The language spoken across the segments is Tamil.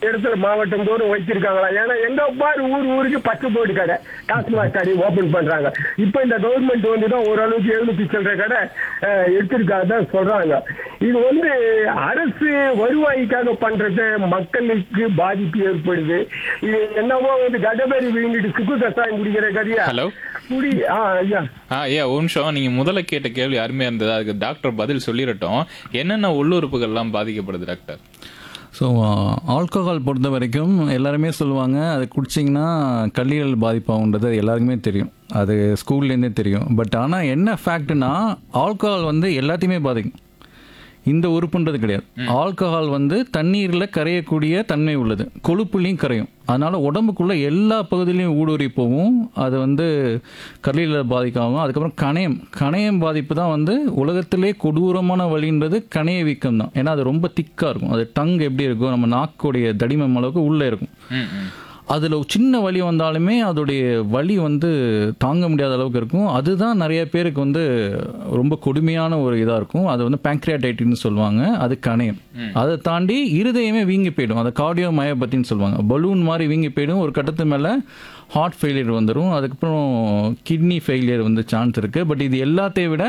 இடத்துல மாவட்டம் தோறும் வச்சிருக்காங்களா ஏன்னா எங்க பாரு ஊர் ஊருக்கு பச்சை போர்டு கடை டாஸ்மாக் கடை ஓபன் பண்றாங்க இப்ப இந்த கவர்மெண்ட் வந்து தான் ஓரளவுக்கு எழுநூத்தி சில்லற கடை அஹ், எடுத்திருக்காங்க தான் சொல்றாங்க இது வந்து அரசு வருவாய்க்காக பண்றது மக்களுக்கு பாதிப்பு ஏற்படுது இது என்னவோ வந்து கடபேரி விழுங்கிட்டு சுக்கு கசாயம் குடிக்கிற கதையா ஹலோ குடி ஆ ஐயா ஆ ஐயா ஒரு நிமிஷம் நீங்க முதல்ல கேட்ட கேள்வி அருமையா இருந்தது அதுக்கு டாக்டர் பதில் சொல்லிடட்டும் என்னென்ன உள்ளுறுப்புகள்லாம் பாதிக்கப்படுது டாக்டர் ஸோ ஆல்கஹால் பொறுத்த வரைக்கும் எல்லாருமே சொல்லுவாங்க அது குடிச்சிங்கன்னா கல்லீரல் பாதிப்பாகுன்றது அது எல்லாருக்குமே தெரியும் அது ஸ்கூல்லேருந்தே தெரியும் பட் ஆனால் என்ன ஃபேக்ட்னா ஆல்கஹால் வந்து எல்லாத்தையுமே பாதிக்கும் இந்த உறுப்புன்றது கிடையாது ஆல்கஹால் வந்து தண்ணீரில் கரையக்கூடிய தன்மை உள்ளது கொழுப்புலையும் கரையும் அதனால உடம்புக்குள்ள எல்லா பகுதியிலையும் ஊடுருவி போகும் அது வந்து கல்லீரல் பாதிக்காகும் அதுக்கப்புறம் கணையம் கணையம் பாதிப்பு தான் வந்து உலகத்திலே கொடூரமான வலின்றது கணைய வீக்கம் தான் ஏன்னா அது ரொம்ப திக்காக இருக்கும் அது டங் எப்படி இருக்கும் நம்ம நாக்குடைய தடிமம் அளவுக்கு உள்ளே இருக்கும் ம் ம் அதில் சின்ன வலி வந்தாலுமே அதோடைய வலி வந்து தாங்க முடியாத அளவுக்கு இருக்கும் அதுதான் நிறைய பேருக்கு வந்து ரொம்ப கொடுமையான ஒரு இதாக இருக்கும் அது வந்து பேங்க்ரியாடைட்டின்னு சொல்லுவாங்க அது கணையம் அதை தாண்டி இருதயமே வீங்கி போயிடும் அதை கார்டியோ மயோபத்தின்னு சொல்லுவாங்க பலூன் மாதிரி வீங்கி போயிடும் ஒரு கட்டத்து மேலே ஹார்ட் ஃபெயிலியர் வந்துடும் அதுக்கப்புறம் கிட்னி ஃபெயிலியர் வந்து சான்ஸ் இருக்குது பட் இது எல்லாத்தையும் விட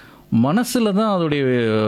மனசில் தான் அதோடைய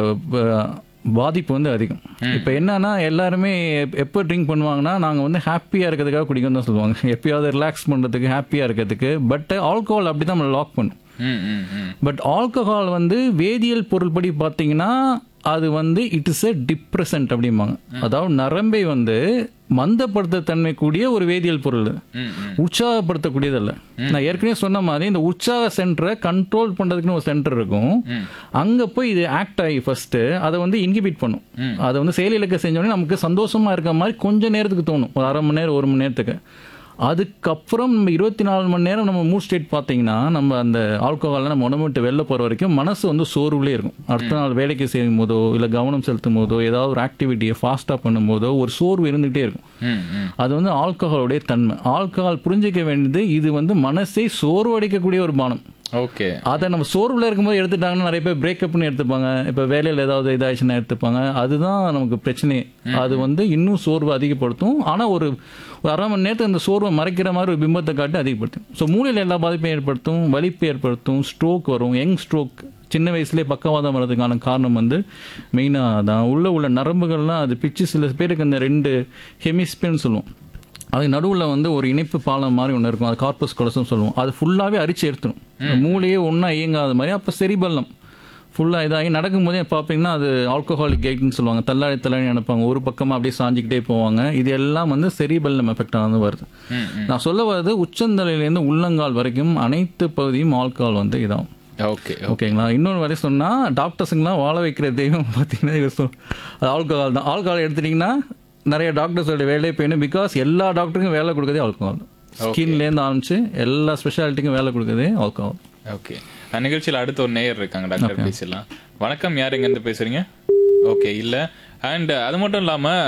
அஹ், பாதிப்பு வந்து அதிகம் இப்போ என்னன்னா எல்லாருமே எப்- எப்போ ட்ரிங்க் பண்ணுவாங்கன்னா நாங்கள் வந்து ஹாப்பியாக இருக்கிறதுக்காக குடிக்கணும் தான் சொல்லுவாங்க எப்பயாவது ரிலாக்ஸ் பண்ணுறதுக்கு ஹாப்பியாக இருக்கிறதுக்கு பட் ஆல்கஹால் அப்படி தான் நம்மளை லாக் பண்ணும் ம் ம் ம் பட் ஆல்கஹால் வந்து வேதியியல் பொருள் படி பார்த்தீங்கன்னா அது வந்து இட் இஸ் எ டிப்ரெசன்ட் அப்படிம்பாங்க அதாவது நரம்பை வந்து மந்தப்படுத்த தன்மை கூடிய ஒரு வேதியியல் பொருள் ம் ம் உற்சாகப்படுத்தக்கூடியதல்ல நான் ஏற்கனவே சொன்ன மாதிரி இந்த உற்சாக சென்டரை கண்ட்ரோல் பண்றதுக்குன்னு ஒரு சென்டர் இருக்கும் அங்க போய் இது ஆக்ட் ஆகி ஃபர்ஸ்ட் அதை வந்து இன்ஹிபிட் பண்ணும் அதை வந்து செயலிழக்க செஞ்சோடனே நமக்கு சந்தோஷமா இருக்க மாதிரி கொஞ்ச நேரத்துக்கு தோணும் ஒரு அரை மணி நேரம் ஒரு மணி நேரத்துக்கு அதுக்கப்புறம் நம்ம இருபத்தி நாலு மணி நேரம் நம்ம மூட் ஸ்டேட் பார்த்தீங்கன்னா நம்ம அந்த ஆல்கோஹாலில் நம்ம உடம்பு விட்டு வெளில போகிற வரைக்கும் மனசு வந்து சோர்வுலேயே இருக்கும் அடுத்த நாள் வேலைக்கு செய்யும் போதோ இல்லை கவனம் செலுத்தும் போதோ ஏதாவது ஒரு ஆக்டிவிட்டியை ஃபாஸ்ட்டாக பண்ணும் போதோ ஒரு சோர்வு இருந்துகிட்டே இருக்கும் ம் ம் அது வந்து ஆல்கஹாலுடைய தன்மை ஆல்கஹால் புரிஞ்சிக்க வேண்டியது இது வந்து மனசை சோர்வடிக்கக்கூடிய ஒரு பானம் ஓகே அதை நம்ம சோர்வில் இருக்கும்போது எடுத்துட்டாங்கன்னா நிறைய பேர் பிரேக்கப்னு எடுத்துப்பாங்க இப்போ வேலையில் ஏதாவது இதாச்சுன்னா எடுத்துப்பாங்க அதுதான் நமக்கு பிரச்சனை அது வந்து இன்னும் சோர்வை அதிகப்படுத்தும் ஆனால் ஒரு ஒரு அரை மணி நேரத்துக்கு அந்த சோர்வை மறைக்கிற மாதிரி ஒரு பிம்பத்தை காட்டி அதிகப்படுத்தும் ஸோ மூளையில் எல்லா பாதிப்பையும் ஏற்படுத்தும் வலிப்பு ஏற்படுத்தும் ஸ்ட்ரோக் வரும் யங் ஸ்ட்ரோக் சின்ன வயசுலேயே பக்கவாதம் வர்றதுக்கான காரணம் வந்து மெயினாக தான் உள்ள உள்ள நரம்புகள்லாம் அது பிச்சு சில பேருக்கு அந்த ரெண்டு ஹெமிஸ்பியர்னு சொல்லுவோம் அது நடுவில் வந்து ஒரு இணைப்பு பாலம் மாதிரி ஒன்று இருக்கும் அது கார்பஸ் கொலசம் சொல்லுவோம் அது ஃபுல்லாகவே அரிச்சு எடுத்துரும் மூளையே ஒன்றா இயங்காத மாதிரி அப்போ செரிபல்லம் ஃபுல்லாக இதாகி நடக்கும்போதே பார்ப்பீங்கன்னா அது ஆல்கஹாலிக் கேட்னு சொல்லுவாங்க தள்ளாடி தள்ளாடி நினைப்பாங்க ஒரு பக்கமாக அப்படியே சாஞ்சிக்கிட்டே போவாங்க இது எல்லாம் வந்து செரிபல்லம் எஃபெக்ட் ஆனது வருது நான் சொல்ல வர்றது உச்சந்தலையிலேருந்து உள்ளங்கால் வரைக்கும் அனைத்து பகுதியும் ஆல்கஹால் வந்து இதாகும் ஓகே ஓகேங்களா இன்னொன்று வரை சொன்னால் டாக்டர்ஸுங்களாம் வாழ வைக்கிற தெய்வம் பார்த்தீங்கன்னா இவர் சொல் அது ஆல்கஹால் தான் ஆல்கஹால் எடுத்துட்டிங்கன்னா நிறைய டாக்டர்ஸோட வேலையை போயிடும் பிகாஸ் எல்லா டாக்டருக்கும் வேலை கொடுக்குறதே ஆல்கஹால் தான் ஸ்கின்லேருந்து ஆரம்பிச்சு எல்லா ஸ்பெஷாலிட்டிக்கும் வேலை கொடுக்குறதே ஆல்கஹால் ஓகே நிகழ்ச்சியில் அடுத்த ஒரு நேயர் இருக்காங்க டாக்டர் பேசலாம் வணக்கம் யார் எங்கேருந்து பேசுறீங்க ஓகே இல்லை அண்ட் அது மட்டும்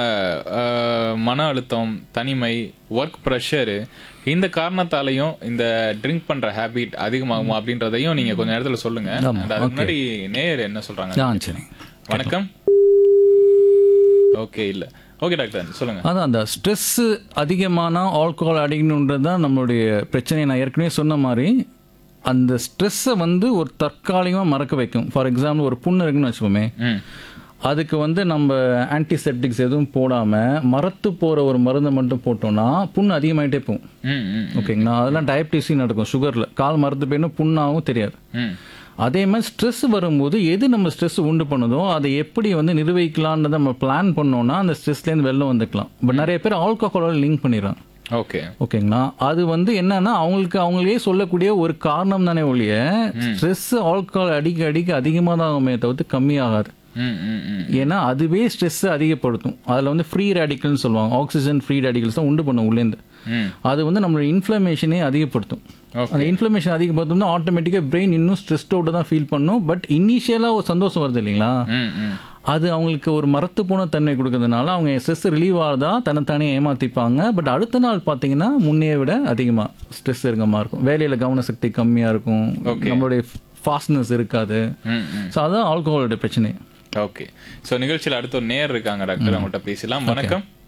இல்லாமல் மன அழுத்தம் தனிமை ஒர்க் ப்ரெஷரு இந்த காரணத்தாலையும் இந்த ட்ரிங்க் பண்ற ஹேபிட் அதிகமாகுமா அப்படின்றதையும் நீங்க கொஞ்ச நேரத்துல சொல்லுங்க ஆமா, And அதுக்கு முன்னாடி நேயர் என்ன சொல்றாங்க ஆ சரி வணக்கம் ஓகே இல்ல ஓகே டாக்டர் சொல்லுங்க அதான் அந்த ஸ்ட்ரெஸ் அதிகமான ஆல்கஹால் அடிக்கணுன்றது தான் நம்மளுடைய பிரச்சனை நான் ஏற்கனவே சொன்ன மாதிரி அந்த ஸ்ட்ரெஸ்ஸை வந்து ஒரு தற்காலிகமாக மறக்க வைக்கும் ஃபார் எக்ஸாம்பிள் ஒரு புண்ணு இருக்குன்னு வச்சுக்கோமே ம் அதுக்கு வந்து நம்ம ஆன்டிசெப்டிக்ஸ் எதுவும் போடாமல் மரத்து போகிற ஒரு மருந்தை மட்டும் போட்டோம்னா புண்ணு அதிகமாயிட்டே போகும் ம் ம் ஓகேங்களா அதெல்லாம் டயபிட்டிஸும் நடக்கும் சுகரில் கால் மரத்து போயிடும் புண்ணாகவும் தெரியாது ம் அதே மாதிரி ஸ்ட்ரெஸ் வரும்போது எது நம்ம ஸ்ட்ரெஸ் உண்டு பண்ணுதோ அதை எப்படி வந்து நிர்வகிக்கலான்றதை நம்ம பிளான் பண்ணோம்னா அந்த ஸ்ட்ரெஸ்லேருந்து வெளில வந்துக்கலாம் பட் நிறைய பேர் ஆல்கஹாலோட லிங்க் பண்ணிடுறாங்க ஓகே ஓகேங்களா அது வந்து என்னன்னா அவங்களுக்கு அவங்களே சொல்லக்கூடிய ஒரு காரணம் தானே ஒழிய ஸ்ட்ரெஸ் ஆல்கஹால் அடிக்க அடிக்க அதிகமாக தான் ஆகுமே தவிர்த்து கம்மியாகாது ம் ம் ம் ஏன்னா அதுவே ஸ்ட்ரெஸ் அதிகப்படுத்தும் அதில் வந்து ஃப்ரீ ரேடிக்கல்னு சொல்லுவாங்க ஆக்சிஜன் ஃப்ரீ ரேடிக்கல்ஸ் தான் உண்டு பண்ணும் உள்ளேருந்து ம் அது வந்து நம்மளோட இன்ஃப்ளமேஷனே அதிகப்படுத்தும் Okay. அந்த இன்ஃப்ளமேஷன் அதிகப்படுத்தும்னா ஆட்டோமேட்டிக்காக பிரெயின் இன்னும் ஸ்ட்ரெஸ்ட் அவுட் தான் ஃபீல் பண்ணும் பட் இனிஷியலாக ஒரு சந்தோஷம் வருது இல்லைங்களா ம் ம் அது அவங்களுக்கு ஒரு மரத்து போன தன்மை கொடுக்கறதுனால அவங்க ஸ்ட்ரெஸ் ரிலீவ் ஆகுதா தன்னைத்தானே ஏமாத்திப்பாங்க பட் அடுத்த நாள் பார்த்தீங்கன்னா முன்னைய விட அதிகமாக ஸ்ட்ரெஸ் இருக்க மாதிரி இருக்கும் வேலையில் கவன சக்தி கம்மியாக இருக்கும் நம்மளுடைய ஃபாஸ்ட்னஸ் இருக்காது ம் ம் ஸோ அதுதான் ஆல்கஹாலோட பிரச்சனை ஓகே ஸோ நிகழ்ச்சியில் அடுத்த ஒரு நேர் இருக்காங்க டாக்டர் அவங்கள்ட்ட பேசலாம் வணக்கம்